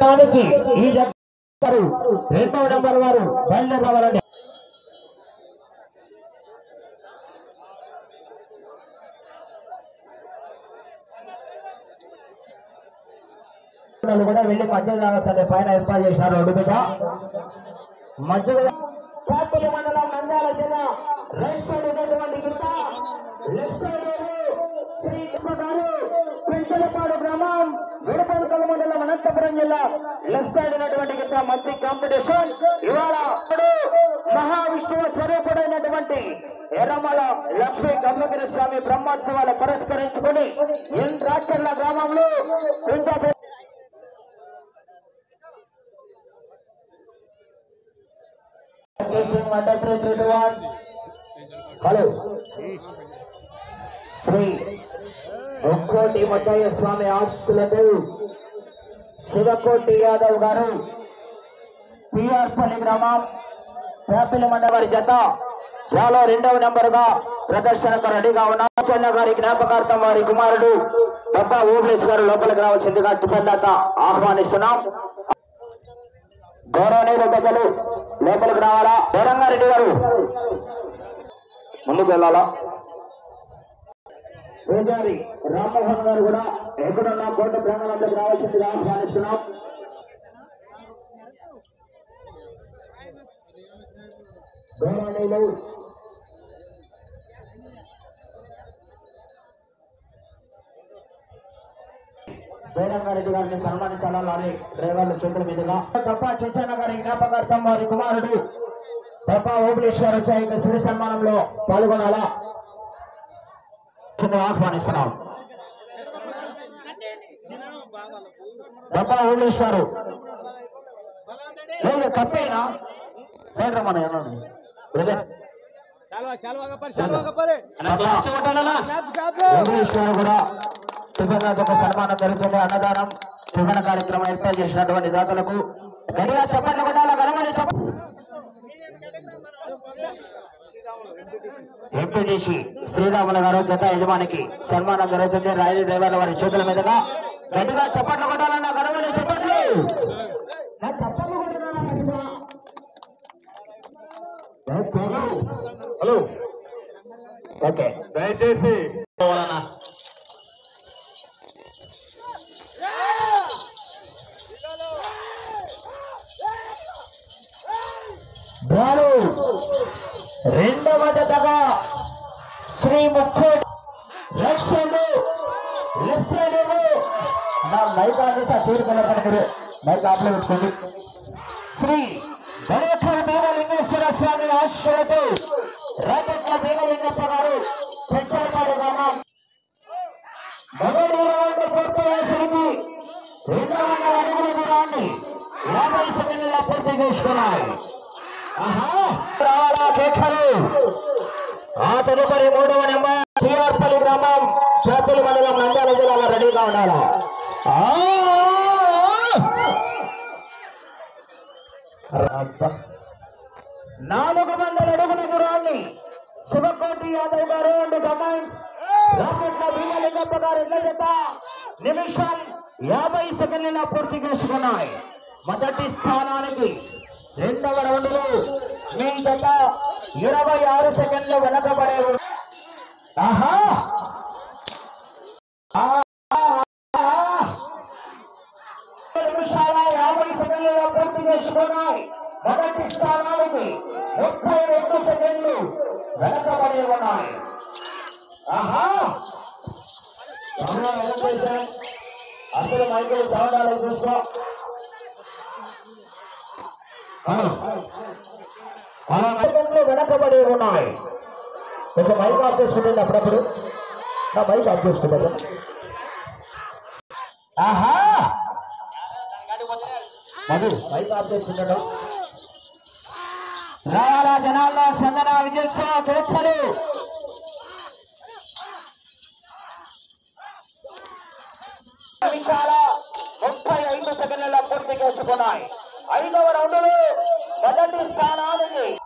స్థానానికి ఈ జట్టు రెండవ నెంబర్ వారు బయలుదేరి రావాలండి కూడా వెళ్ళి మధ్య రావాల్సింది పైన ఏర్పాటు చేసినారు రోడ్డు మీద మధ్య కాపులి మండలం నంద్యాల జిల్లా రైట్ సైడ్ ఉన్నటువంటి గిట్ట లెఫ్ట్ సైడ్ శ్రీ కృష్ణ గారు పెంచలపాడు గ్రామం విడపలకల మండలం అనంతపురం జిల్లా లెఫ్ట్ సైడ్ ఉన్నటువంటి గిట్ట మంచి కాంపిటీషన్ ఇవాళ ఇప్పుడు మహావిష్ణువు స్వరూపుడైనటువంటి ఎర్రమల లక్ష్మీ గంగగిరి స్వామి బ్రహ్మోత్సవాలు పురస్కరించుకుని ఎన్ రాచర్ల గ్రామంలో పిండ హలో శ్రీ ఒక్కోటి మద్దయ్య స్వామి ఆస్తులతో శివకోటి యాదవ్ గారు పిఆర్పల్లి గ్రామం పేపల్లి మండల వారి జత చాలా రెండవ నెంబర్ గా ప్రదర్శనకు రెడీగా ఉన్న చెన్న గారి జ్ఞాపకార్థం వారి కుమారుడు డబ్బా ఓబ్లేస్ గారు లోపలికి రావాల్సిందిగా టిఫిన్ ఆహ్వానిస్తున్నాం గౌరవనీయులు పెద్దలు లోపలికి రావాలా వీరంగారెడ్డి గారు ముందుకు వెళ్ళాలా పూజారి రామ్మోహన్ గారు కూడా ఎక్కడున్నా కోట ప్రాంగణంలోకి రావాల్సిందిగా ఆహ్వానిస్తున్నాం గౌరవనీయులు జయరంగారెడ్డి గారిని సన్మానించాలని డ్రైవర్ల చేతుల మీదుగా తప్ప చిచ్చన్న గారి జ్ఞాపకార్థం వారి కుమారుడు తప్ప ఓబులేశ్వర వచ్చాయి శ్రీ సన్మానంలో పాల్గొనాలా చిన్న ఆహ్వానిస్తున్నాం తప్ప ఓబులేశ్వరు లేదు కప్పేనా సైడ్ రమ్మని అన్నాను బ్రదర్ శాల్వా శాల్వా కప్పరి శాల్వా కప్పరి వెంకటేశ్వర కూడా టిఫిన్ ఒక సన్మానం జరుగుతుంది అన్నదానం టిఫిన్ కార్యక్రమం ఏర్పాటు చేసినటువంటి దాతలకు గడిగా చెప్పండి కొట్టాల గణమని చెప్ప ఎంపీటీసీ శ్రీరాములు గారు జత యజమానికి సన్మానం జరుగుతుంది రైలు డ్రైవర్ల వారి చేతుల మీదుగా గట్టిగా చప్పట్లు కొట్టాలన్న గణమని చెప్పట్లు హలో ఓకే దయచేసి బాలు రెండవ జతగా శ్రీ ముఖ్య లెఫ్ట్ సైడ్ లెఫ్ట్ సైడ్ నా మైక్ ఆన్ చేసి ఆ తీరు కలపండి మీరు మైక్ ఆఫ్లో పెట్టుకోండి శ్రీ గణేశ్వర భీమలింగేశ్వర స్వామి ఆశ్రయతో రాజట్ల భీమలింగప్ప గారు పెంచాపాడు గ్రామం మొదటి ఇరవై పూర్తి వయసుకి రెండు వందల అడుగుల దూరాన్ని యాభై సెకండ్ల పూర్తి చేసుకున్నాయి ఆహా! రావాలా కేకలు ఆ తదుపరి మూడవ నెంబర్ సిఆర్పల్లి గ్రామం చేపల్లి మండలం నంద్యాల జిల్లాలో రెడీగా ఉండాలా ఆ! అబ్బా. నాలుగు వందల అడుగుల దూరాన్ని శివకోటి యాదవ్ గారు అండ్ కమాండ్స్ రాకెట్ల భీమలింగప్ప గారు ఇళ్ల జత నిమిషం యాభై సెకండ్ల పూర్తి చేసుకున్నాయి మొదటి స్థానానికి రెండవ రౌండ్లో మీ జత ఇరవై ఆరు సెకండ్లు వెనకబడే ఉ- ఆహా ఆ, ఆ, నిమిషాల యాభై సెకండ్లలో పూర్తి చేసుకున్నాయి మొదటి స్థానానికి ముప్పై రెండు సెకండ్లు వెనకబడి ఉన్నాయి ఆహా కెమెరా వెనకేసా అసలు మైకులు సౌండాలు చూసుకో హలో అలా సెకండ్లు వెనకబడి ఉన్నాయి కొంచెం మైక్ ఆఫ్ చేసుకుంటుంది అప్పుడప్పుడు నా మైక్ ఆఫ్ చేసుకుంటారు ఆహా మధు మైక్ ఆఫ్ చేసుకుంటాడు రావాలా జనాల్లో చందన విజయోత్సవ స్వేచ్ఛలు నిమిషాల ముప్పై ఐదు సెకండ్ల పూర్తి చేసుకున్నాయి ఐదవ రౌండ్లో మొదటి స్థానానికి